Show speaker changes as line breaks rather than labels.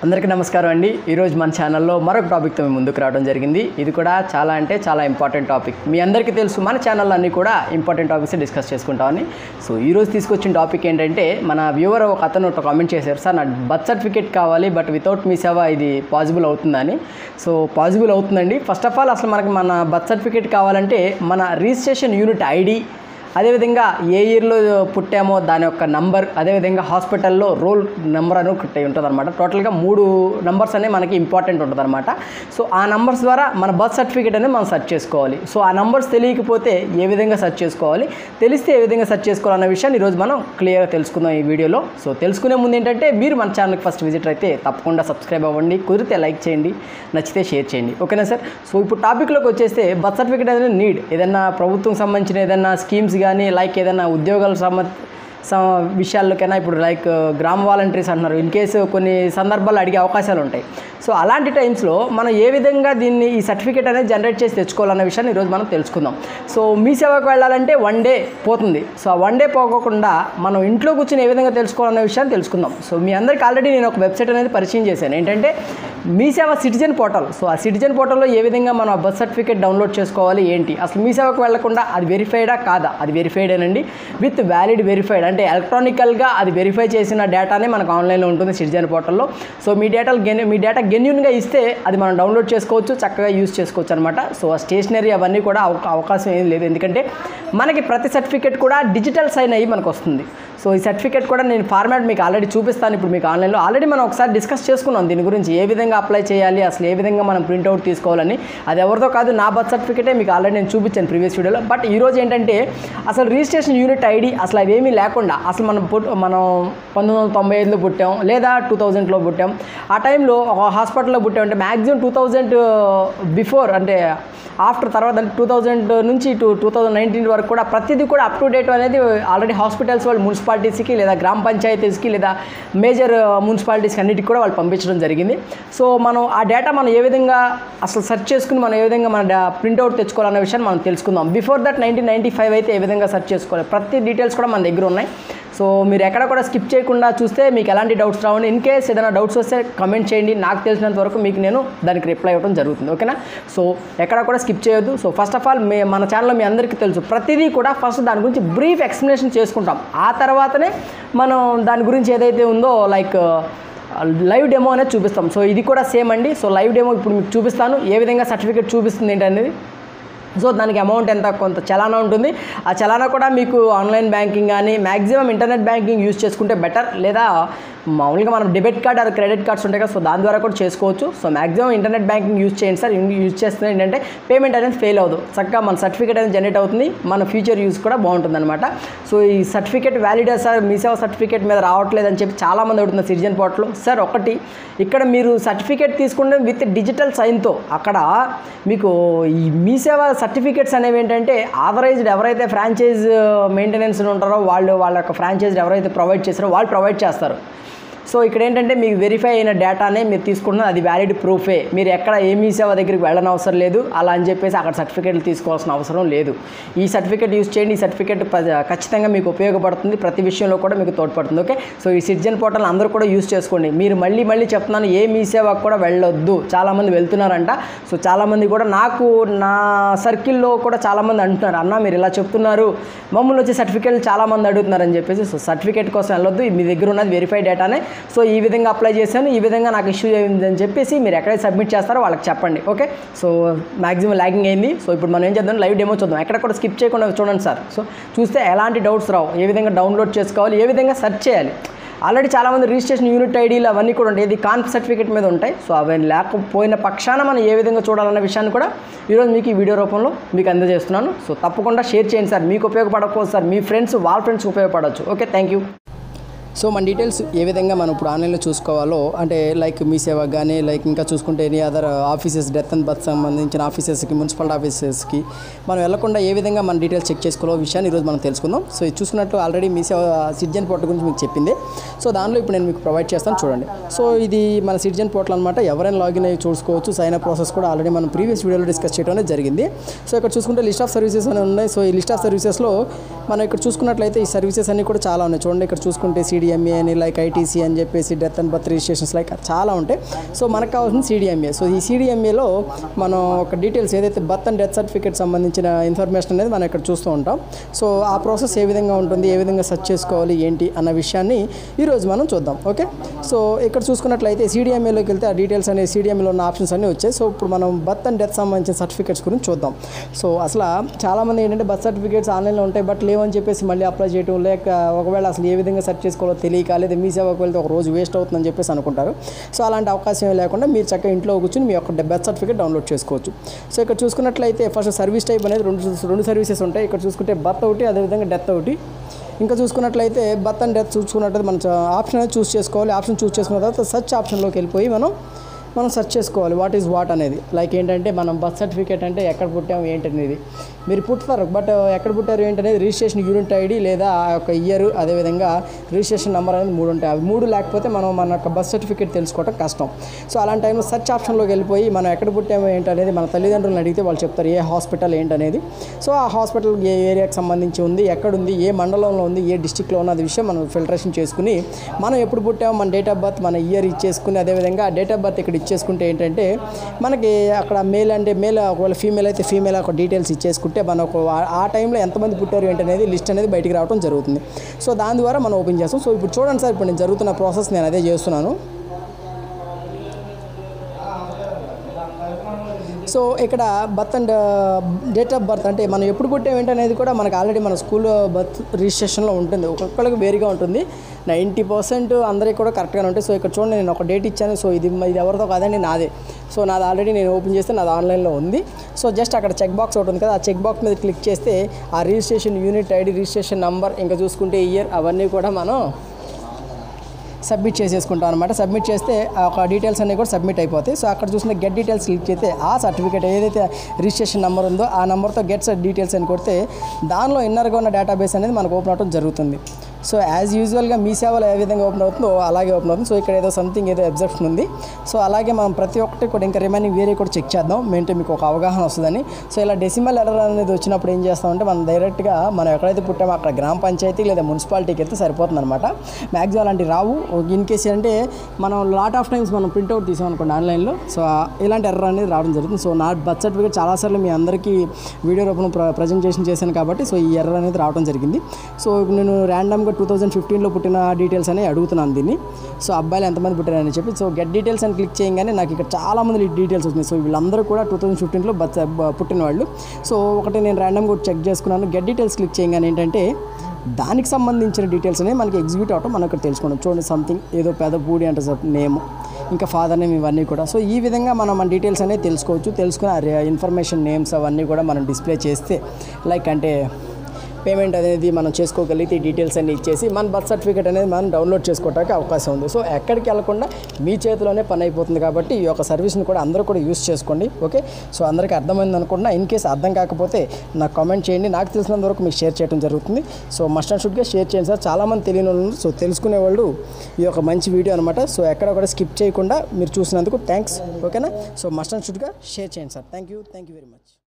అందరికీ నమస్కారం అండి ఈరోజు మన ఛానల్లో మరొక టాపిక్తో మేము ముందుకు రావడం జరిగింది ఇది కూడా చాలా అంటే చాలా ఇంపార్టెంట్ టాపిక్ మీ అందరికీ తెలుసు మన ఛానల్లో అన్నీ కూడా ఇంపార్టెంట్ టాపిక్స్ డిస్కస్ చేసుకుంటామని సో ఈరోజు తీసుకొచ్చిన టాపిక్ ఏంటంటే మన వ్యూవర్ ఒక అతను ఒక కామెంట్ చేశారు సార్ నా బర్త్ సర్టిఫికేట్ కావాలి బట్ వితౌట్ మీ సేవ ఇది పాసిబుల్ అవుతుందని సో పాసిబుల్ అవుతుందండి ఫస్ట్ ఆఫ్ ఆల్ అసలు మనకి మన బర్త్ సర్టిఫికేట్ కావాలంటే మన రిజిస్ట్రేషన్ యూనిట్ ఐడి అదేవిధంగా ఏ ఇయర్లో పుట్టామో దాని యొక్క నంబర్ అదేవిధంగా హాస్పిటల్లో రోల్ నెంబర్ అని ఒకటి ఉంటుంది అనమాట టోటల్గా మూడు నంబర్స్ అనేవి మనకి ఇంపార్టెంట్ ఉంటుంది అనమాట సో ఆ నంబర్స్ ద్వారా మన బర్త్ సర్టిఫికేట్ అనేది మనం సెర్చ్ చేసుకోవాలి సో ఆ నంబర్స్ తెలియకపోతే ఏ విధంగా సెర్చ్ చేసుకోవాలి తెలిస్తే ఏ విధంగా సెర్చ్ చేసుకోవాలన్న విషయాన్ని ఈరోజు మనం క్లియర్గా తెలుసుకుందాం ఈ వీడియోలో సో తెలుసుకునే ముందు ఏంటంటే మీరు మన ఛానల్కి ఫస్ట్ విజిట్ అయితే తప్పకుండా సబ్స్క్రైబ్ అవ్వండి కుదిరితే లైక్ చేయండి నచ్చితే షేర్ చేయండి ఓకేనా సార్ సో ఇప్పుడు టాపిక్లోకి వచ్చేస్తే బర్త్ సర్టిఫికేట్ అనేది నీడ్ ఏదైనా ప్రభుత్వం సంబంధించిన ఏదైనా స్కీమ్స్ కానీ లైక్ ఏదైనా ఉద్యోగాల సంబంధ స విషయాల్లోకైనా ఇప్పుడు లైక్ గ్రామ వాలంటీర్స్ అంటున్నారు ఇన్ కేసు కొన్ని సందర్భాల్లో అడిగే అవకాశాలు ఉంటాయి సో అలాంటి టైమ్స్లో మనం ఏ విధంగా దీన్ని ఈ సర్టిఫికేట్ అనేది జనరేట్ చేసి తెచ్చుకోవాలన్న విషయాన్ని ఈరోజు మనం తెలుసుకుందాం సో మీ సేవకు వెళ్ళాలంటే వన్ డే పోతుంది సో ఆ వన్ డే పోకోకుండా మనం ఇంట్లో కూర్చొని ఏ విధంగా తెలుసుకోవాలన్న విషయాన్ని తెలుసుకుందాం సో మీ అందరికీ ఆల్రెడీ నేను ఒక వెబ్సైట్ అనేది పరిచయం చేశాను ఏంటంటే Mee Seva citizen portal so ఆ సిటిజన్ పోర్టల్లో ఏ విధంగా మనం ఆ బర్త్ సర్టిఫికేట్ డౌన్లోడ్ చేసుకోవాలి ఏంటి అసలు మీ సేవకు వెళ్లకుండా అది వెరిఫైడా కాదా అది వెరిఫైడేనండి విత్ వ్యాలిడ్ వెరిఫైడ్ అంటే ఎలక్ట్రానికల్గా అది వెరిఫై చేసిన డేటానే మనకు ఆన్లైన్లో ఉంటుంది సిటిజన్ పోర్టల్లో సో మీ డేటా గెన్ మీ డేటా గెన్యూన్గా ఇస్తే అది మనం డౌన్లోడ్ చేసుకోవచ్చు చక్కగా యూస్ చేసుకోవచ్చు అనమాట సో ఆ స్టేషనరీ అవన్నీ కూడా అవకా- అవకాశం ఏం లేదు ఎందుకంటే మనకి ప్రతి సర్టిఫికేట్ కూడా డిజిటల్ సైన్ అయ్యి మనకు వస్తుంది సో ఈ సర్టిఫికేట్ కూడా నేను ఫార్మాట్ మీకు ఆల్రెడీ చూపిస్తాను ఇప్పుడు మీకు ఆన్లైన్లో ఆల్రెడీ మనం ఒకసారి డిస్కస్ చేసుకున్నాం దీని గురించి ఏ విధంగా అప్లై చేయాలి అసలు ఏ విధంగా మనం ప్రింట్అవుట్ తీసుకోవాలని అది ఎవరితో కాదు నా బర్త్ సర్టిఫికేటే మీకు ఆల్రెడీ నేను చూపించాను ప్రీవియస్ వీడియోలో బట్ ఈరోజు ఏంటంటే అసలు రిజిస్ట్రేషన్ యూనిట్ ఐడి అసలు అవేమీ లేకుండా అసలు మనం పుట్ మనం పంతొమ్మిది వందల తొంభై ఐదులో పుట్టాం లేదా టూ థౌజండ్లో పుట్టాం ఆ టైంలో ఒక హాస్పిటల్లో పుట్టాం అంటే మ్యాక్సిమం టూ థౌజండ్ బిఫోర్ అంటే ఆఫ్టర్ తర్వాత టూ థౌజండ్ నుంచి టూ టూ థౌజండ్ నైన్టీన్ వరకు కూడా ప్రతిదీ కూడా అప్ టు డేట్ అనేది ఆల్రెడీ హాస్పిటల్స్ వాళ్ళు మున్సిపాలిటీస్కి లేదా గ్రామ పంచాయతీస్కి లేదా మేజర్ మున్సిపాలిటీస్కి అన్నిటికి కూడా వాళ్ళు పంపించడం జరిగింది సో మనం ఆ డేటా మనం ఏ విధంగా అసలు సెర్చ్ చేసుకుని మనం ఏ విధంగా మన ప్రింట్అవుట్ తెచ్చుకోవాలన్న విషయాన్ని మనం తెలుసుకుందాం before that nineteen ninety five అయితే ఏ విధంగా సెర్చ్ చేసుకోవాలి ప్రతి డీటెయిల్స్ కూడా మన దగ్గర ఉన్నాయి సో మీరు ఎక్కడ కూడా స్కిప్ చేయకుండా చూస్తే మీకు ఎలాంటి డౌట్స్ రావండి ఇన్ కేస్ ఏదైనా డౌట్స్ వస్తే కమెంట్ చేయండి నాకు తెలిసినంత వరకు మీకు నేను దానికి రిప్లై ఇవ్వడం జరుగుతుంది ఓకేనా సో ఎక్కడ కూడా స్కిప్ చేయొద్దు సో ఫస్ట్ ఆఫ్ ఆల్ మే మన ఛానల్లో మీ అందరికీ తెలుసు ప్రతిదీ కూడా ఫస్ట్ దాని గురించి బ్రీఫ్ ఎక్స్ప్లెనేషన్ చేసుకుంటాం ఆ తర్వాతనే మనం దాని గురించి ఏదైతే ఉందో లైక్ లైవ్ డెమో అనేది చూపిస్తాం సో ఇది కూడా సేమ్ అండి సో లైవ్ డెమో ఇప్పుడు మీకు చూపిస్తాను ఏ విధంగా సర్టిఫికేట్ చూపిస్తుంది ఏంటనేది సో దానికి అమౌంట్ ఎంత కొంత చలానా ఉంటుంది ఆ చలానా కూడా మీకు ఆన్లైన్ బ్యాంకింగ్ కానీ మ్యాక్సిమం ఇంటర్నెట్ బ్యాంకింగ్ యూస్ చేసుకుంటే బెటర్ లేదా మామూలుగా మనం debit card or credit cards ఉంటాయి కదా సో దాని ద్వారా కూడా చేసుకోవచ్చు so maximum internet banking use చేయండి సార్ యూజ్ చేస్తే ఏంటంటే పేమెంట్ అనేది ఫెయిల్ అవ్వదు చక్కగా మన సర్టిఫికేట్ అనేది జనరేట్ అవుతుంది మన ఫ్యూచర్ యూస్ కూడా బాగుంటుంది అనమాట సో ఈ సర్టిఫికేట్ వ్యాలిడ్ సార్ మీ సేవ సర్టిఫికేట్ మీద రావట్లేదు అని చెప్పి చాలామంది అడుగుతున్నారు సిటిజన్ పోర్టల్లో సార్ ఒకటి ఇక్కడ మీరు సర్టిఫికేట్ తీసుకుంటే విత్ డిజిటల్ సైన్తో అక్కడ మీకు ఈ మీ సేవ సర్టిఫికేట్స్ అనేవి ఏంటంటే ఆథరైజ్డ్ ఎవరైతే ఫ్రాంచైజ్ మెయింటెనెన్స్ ఉంటారో వాళ్ళు వాళ్ళ యొక్క ఫ్రాంచైజ్ ఎవరైతే ప్రొవైడ్ చేస్తారో వాళ్ళు ప్రొవైడ్ చేస్తారు సో ఇక్కడ ఏంటంటే మీకు వెరిఫై అయిన డేటానే మీరు తీసుకుంటున్నారు అది వ్యాలిడ్ ప్రూఫే మీరు ఎక్కడ ఏమీ సేవ దగ్గరికి వెళ్ళని అవసరం లేదు అలా అని చెప్పేసి అక్కడ సర్టిఫికేట్లు తీసుకోవాల్సిన అవసరం లేదు ఈ సర్టిఫికేట్ యూస్ చేయండి ఈ సర్టిఫికేట్ ప- ఖచ్చితంగా మీకు ఉపయోగపడుతుంది ప్రతి విషయంలో కూడా మీకు తోడ్పడుతుంది ఓకే సో ఈ సిటిజన్ పోర్టల్ అందరూ కూడా యూస్ చేసుకోండి మీరు మళ్ళీ మళ్ళీ చెప్తున్నాను ఏ మీ సేవకు కూడా వెళ్ళొద్దు చాలామంది వెళ్తున్నారంట సో చాలామంది కూడా నాకు నా సర్కిల్లో కూడా చాలామంది అంటున్నారు అన్న మీరు ఇలా చెప్తున్నారు మమ్మల్ని వచ్చి సర్టిఫికేట్లు చాలామంది అడుగుతున్నారు అని చెప్పేసి సో సర్టిఫికేట్ కోసం వెళ్ళొద్దు మీ దగ్గర ఉన్నది వెరిఫై డేటానే సో ఈ విధంగా అప్లై చేశాను ఈ విధంగా నాకు ఇష్యూ అయిందని చెప్పేసి మీరు ఎక్కడైతే సబ్మిట్ చేస్తారో వాళ్ళకి చెప్పండి ఓకే సో మాక్సిమం ల్యాగింగ్ అయింది సో ఇప్పుడు మనం ఏం చేద్దాం లైవ్ డెమో చూద్దాం ఎక్కడ కూడా స్కిప్ చేయకుండా చూడండి సార్ సో చూస్తే ఎలాంటి డౌట్స్ రావు ఏ విధంగా డౌన్లోడ్ చేసుకోవాలి ఏ విధంగా సెర్చ్ చేయాలి ఆల్రెడీ చాలామంది రిజిస్ట్రేషన్ యూనిట్ ఐడీలు అవన్నీ కూడా ఉంటాయి ఇది కాన్ఫ్ సర్టిఫికేట్ మీద ఉంటాయి సో అవి లేకపోయిన పక్షాన మనం ఏ విధంగా చూడాలన్న విషయాన్ని కూడా ఈరోజు మీకు ఈ వీడియో రూపంలో మీకు అందజేస్తున్నాను సో తప్పకుండా షేర్ చేయండి సార్ మీకు ఉపయోగపడకపోవచ్చు సార్ మీ ఫ్రెండ్స్ వాళ్ళ ఫ్రెండ్స్ ఉపయోగపడవచ్చు ఓకే థ్యాంక్ యూ సో మన డీటెయిల్స్ ఏ విధంగా మనం ఇప్పుడు ఆన్లైన్లో చూసుకోవాలో అంటే లైక్ మీ సేవ కానీ లైక్ ఇంకా చూసుకుంటే any other offices death and birth సంబంధించిన ఆఫీసెస్కి మున్సిపల్ ఆఫీసెస్కి మనం వెళ్లకుండా ఏ విధంగా మన డీటెయిల్స్ చెక్ చేసుకోవాలో విషయాన్ని ఈరోజు మనం తెలుసుకుందాం సో ఇది చూసుకున్నట్టు ఆల్రెడీ మీ సేవ సిటిజన్ పోర్టల్ గురించి మీకు చెప్పింది సో దానిలో ఇప్పుడు నేను మీకు ప్రొవైడ్ చేస్తాను చూడండి సో ఇది మన సిటిజన్ పోర్టల్ అనమాట ఎవరైనా లాగిన్ అయ్యి చూసుకోవచ్చు సైన్ అప్ ప్రాసెస్ కూడా ఆల్రెడీ మనం ప్రీవియస్ వీడియోలో డిస్కస్ చేయడం అనేది జరిగింది సో ఇక్కడ చూసుకుంటే లిస్ట్ ఆఫ్ సర్వీసెస్ అని ఉన్నాయి సో ఈ లిస్ట్ ఆఫ్ సర్వీసెస్లో మనం ఇక్కడ చూసుకున్నట్లయితే ఈ సర్వీసెస్ అన్ని కూడా చాలా ఉన్నాయి చూడండి ఇక్కడ చూసుకుంటే సిడి సిడిఎంఏ అని లైక్ ఐటీసీ అని చెప్పేసి death and birth registrations like చాలా ఉంటాయి సో మనకు కావాల్సింది సిడిఎంఏ సో ఈ సిడిఎంఏలో మనం ఒక డీటెయిల్స్ ఏదైతే బర్త్ అండ్ డెత్ సర్టిఫికేట్ సంబంధించిన ఇన్ఫర్మేషన్ అనేది మనం ఇక్కడ చూస్తూ ఉంటాం సో ఆ ప్రాసెస్ ఏ విధంగా ఉంటుంది ఏ విధంగా సెర్చ్ చేసుకోవాలి ఏంటి అన్న విషయాన్ని ఈరోజు మనం చూద్దాం ఓకే సో ఇక్కడ చూసుకున్నట్లయితే సిడిఎంఏలోకి వెళ్తే ఆ డీటెయిల్స్ అనేవి సిడిఎంఏలో ఉన్న ఆప్షన్స్ అన్నీ వచ్చాయి సో ఇప్పుడు మనం బర్త్ అండ్ డెత్ సంబంధించిన సర్టిఫికేట్స్ గురించి చూద్దాం సో అసలు చాలామంది ఏంటంటే బర్త్ సర్టిఫికేట్స్ ఆన్లైన్లో ఉంటాయి బట్ లేవని చెప్పేసి మళ్ళీ అప్లై చేయడం లేక ఒకవేళ అసలు ఏ విధంగా సెర్చ్ చేసుకోవాలో తెలియక లేదా మీ సేవకు వెళ్తే ఒక రోజు వేస్ట్ అవుతుందని చెప్పేసి అనుకుంటారు సో అలాంటి అవకాశం ఏమీ లేకుండా మీరు చక్కగా ఇంట్లో కూర్చొని మీ యొక్క బర్త్ సర్టిఫికేట్ డౌన్లోడ్ చేసుకోవచ్చు సో ఇక్కడ చూసుకున్నట్లయితే ఫస్ట్ సర్వీస్ టైప్ అనేది రెండు రెండు సర్వీసెస్ ఉంటాయి ఇక్కడ చూసుకుంటే బర్త్ ఒకటి అదేవిధంగా డెత్ ఒకటి ఇంకా చూసుకున్నట్లయితే బర్త్ అండ్ డెత్ చూసుకున్నట్లయితే మనం ఆప్షన్ అనేది చూస్ చేసుకోవాలి ఆప్షన్ చూస్ చేసుకున్న తర్వాత సర్చ్ ఆప్షన్లోకి వెళ్ళిపోయి మనం మనం సెర్చ్ చేసుకోవాలి వాట్ ఈజ్ వాట్ అనేది లైక్ ఏంటంటే మనం బర్త్ సర్టిఫికేట్ అంటే ఎక్కడ పుట్టాము ఏంటి అనేది మీరు పుట్టుతారు బట్ ఎక్కడ పుట్టారు ఏంటనేది రిజిస్ట్రేషన్ యూనిట్ ఐడి లేదా ఆ యొక్క ఇయర్ అదేవిధంగా రిజిస్ట్రేషన్ నెంబర్ అనేది మూడు ఉంటాయి అవి మూడు లేకపోతే మనం మన యొక్క బర్త్ సర్టిఫికేట్ తెలుసుకోవడం కష్టం సో అలాంటి టైంలో సెర్చ్ ఆప్షన్లోకి వెళ్ళిపోయి మనం ఎక్కడ పుట్టామో ఏంటనేది మన తల్లిదండ్రులను అడిగితే వాళ్ళు చెప్తారు ఏ హాస్పిటల్ ఏంటనేది సో ఆ హాస్పిటల్ ఏ ఏరియాకి సంబంధించి ఉంది ఎక్కడుంది ఏ మండలంలో ఉంది ఏ డిస్టిక్లో ఉన్నది విషయం మనం ఫిల్టరేషన్ చేసుకుని మనం ఎప్పుడు పుట్టామో మన డేట్ ఆఫ్ బర్త్ మన ఇయర్ ఇచ్చేసుకుని అదేవిధంగా డేట్ ఆఫ్ బర్త్ ఇక్కడ ఇచ్చేసుకుంటే ఏంటంటే మనకి అక్కడ మేల్ అంటే మేల్ ఒకవేళ ఫీమేల్ అయితే ఫీమేల్ ఒక డీటెయిల్స్ ఇచ్చేసుకుంటే మనకు ఆ- ఆ టైంలో ఎంతమంది పుట్టారు ఏంటనేది లిస్ట్ అనేది బయటికి రావడం జరుగుతుంది సో దాని ద్వారా మనం ఓపెన్ చేస్తాం సో ఇప్పుడు చూడండి సార్ ఇప్పుడు నేను జరుగుతున్న ప్రాసెస్ నేను అదే చేస్తున్నాను సో ఇక్కడ birth and date of birth అంటే మనం ఎప్పుడు పుట్టాం ఏంటనేది కూడా మనకు ఆల్రెడీ మన స్కూల్లో బర్త్ రిజిస్ట్రేషన్లో ఉంటుంది ఒక్కొక్కరికి వేరుగా ఉంటుంది నైంటీ పర్సెంట్ అందరికి కూడా కరెక్ట్గానే ఉంటాయి సో ఇక్కడ చూడండి నేను ఒక డేట్ ఇచ్చాను సో ఇది ఇది ఎవరితో కాదండి నాదే సో నాది ఆల్రెడీ నేను ఓపెన్ చేస్తే నాది ఆన్లైన్లో ఉంది సో జస్ట్ అక్కడ చెక్ బాక్స్ ఒకటి ఉంది కదా ఆ చెక్ బాక్స్ మీద క్లిక్ చేస్తే ఆ registration unit ID registration number ఇంకా చూసుకుంటే ఇయర్ అవన్నీ కూడా మనం సబ్మిట్ చేసేసుకుంటాం అనమాట సబ్మిట్ చేస్తే ఆ ఒక డీటెయిల్స్ అన్నీ కూడా సబ్మిట్ అయిపోతాయి సో అక్కడ చూసిన గెట్ డీటెయిల్స్ క్లిక్ చేస్తే ఆ సర్టిఫికేట్ ఏదైతే రిజిస్ట్రేషన్ నెంబర్ ఉందో ఆ నెంబర్తో గెట్ డీటెయిల్స్ అని కొడితే దానిలో ఇన్నర్గా ఉన్న డేటాబేస్ అనేది మనకు ఓపెన్ అవడం జరుగుతుంది సో యాజ్ యూజువల్గా మీ సేవలో ఏ విధంగా ఓపెన్ అవుతుందో అలాగే ఓపెన్ అవుతుంది సో ఇక్కడ ఏదో సంథింగ్ ఏదో అబ్జెక్షన్ ఉంది సో అలాగే మనం ప్రతి ఒక్కటి కూడా ఇంకా రిమైనింగ్ వేరే కూడా చెక్ చేద్దాం ఏంటంటే మీకు ఒక అవగాహన వస్తుందని సో ఇలా డెసిమల్ ఎర్రర్ అనేది వచ్చినప్పుడు ఏం చేస్తామంటే మనం డైరెక్ట్గా మనం ఎక్కడైతే పుట్టామో అక్కడ గ్రామ పంచాయతీ లేదా మున్సిపాలిటీకి వెళ్తే సరిపోతుంది అనమాట మ్యాక్సిమం అలాంటివి రావు ఇన్ కేసు అంటే మనం లాట్ ఆఫ్ టైమ్స్ మనం ప్రింట్అవుట్ తీసాం అనుకోండి ఆన్లైన్లో సో ఇలాంటి ఎర్రర్ అనేది రావడం జరుగుతుంది సో నా బర్త్ సర్టిఫికేట్ చాలాసార్లు మీ అందరికీ వీడియో రూపంలో ప్ర ప్రజెంటేషన్ చేశాను కాబట్టి సో ఈ ఎర్రర్ అనేది రావడం జరిగింది సో నేను ర్యాండమ్గా టూ థౌజండ్ ఫిఫ్టీన్లో పుట్టిన డీటెయిల్స్ అని అడుగుతున్నాను దీన్ని సో అబ్బాయిలు ఎంతమంది పుట్టారని చెప్పి సో గెట్ డీటెయిల్స్ అని క్లిక్ చేయగానే నాకు ఇక్కడ చాలా మంది డీటెయిల్స్ వచ్చినాయి సో వీళ్ళందరూ కూడా టూ థౌజండ్ ఫిఫ్టీన్లో బత్ పుట్టిన వాళ్ళు సో ఒకటి నేను ర్యాండమ్గా చెక్ చేసుకున్నాను గెట్ డీటెయిల్స్ క్లిక్ చేయగానే ఏంటంటే దానికి సంబంధించిన డీటెయిల్స్ అనేవి మనకి ఎగ్జిక్యూట్ అవటం మనం ఇక్కడ తెలుసుకోవడం చూడండి సంథింగ్ ఏదో పెదపూడి అంటే నేమ్ ఇంకా ఫాదర్ నేమ్ ఇవన్నీ కూడా సో ఈ విధంగా మనం మన డీటెయిల్స్ అనేది తెలుసుకోవచ్చు తెలుసుకుని ఆ ఇన్ఫర్మేషన్ నేమ్స్ అవన్నీ కూడా మనం డిస్ప్లే చేస్తే లైక్ అంటే పేమెంట్ అనేది మనం చేసుకోగలిగితే ఈ డీటెయిల్స్ అన్ని ఇచ్చేసి మన బర్త్ సర్టిఫికేట్ అనేది మనం డౌన్లోడ్ చేసుకోవడానికి అవకాశం ఉంది సో ఎక్కడికి వెళ్లకుండా మీ చేతిలోనే పని అయిపోతుంది కాబట్టి ఈ యొక్క సర్వీస్ని కూడా అందరూ కూడా యూస్ చేసుకోండి ఓకే సో అందరికీ అర్థమైంది అనుకున్నా ఇన్ కేసు అర్థం కాకపోతే నాకు కామెంట్ చేయండి నాకు తెలిసినంత వరకు మీకు షేర్ చేయడం జరుగుతుంది సో మస్ట్ అండ్ షుడ్గా షేర్ చేయండి సార్ చాలామంది తెలియని వాళ్ళు ఉన్నారు. సో తెలుసుకునే వాళ్ళు ఈ యొక్క మంచి వీడియో అనమాట సో ఎక్కడ కూడా స్కిప్ చేయకుండా మీరు చూసినందుకు థ్యాంక్స్ ఓకేనా సో మస్ట్ అండ్ షుడ్గా షేర్ చేయండి sir thank you thank you very much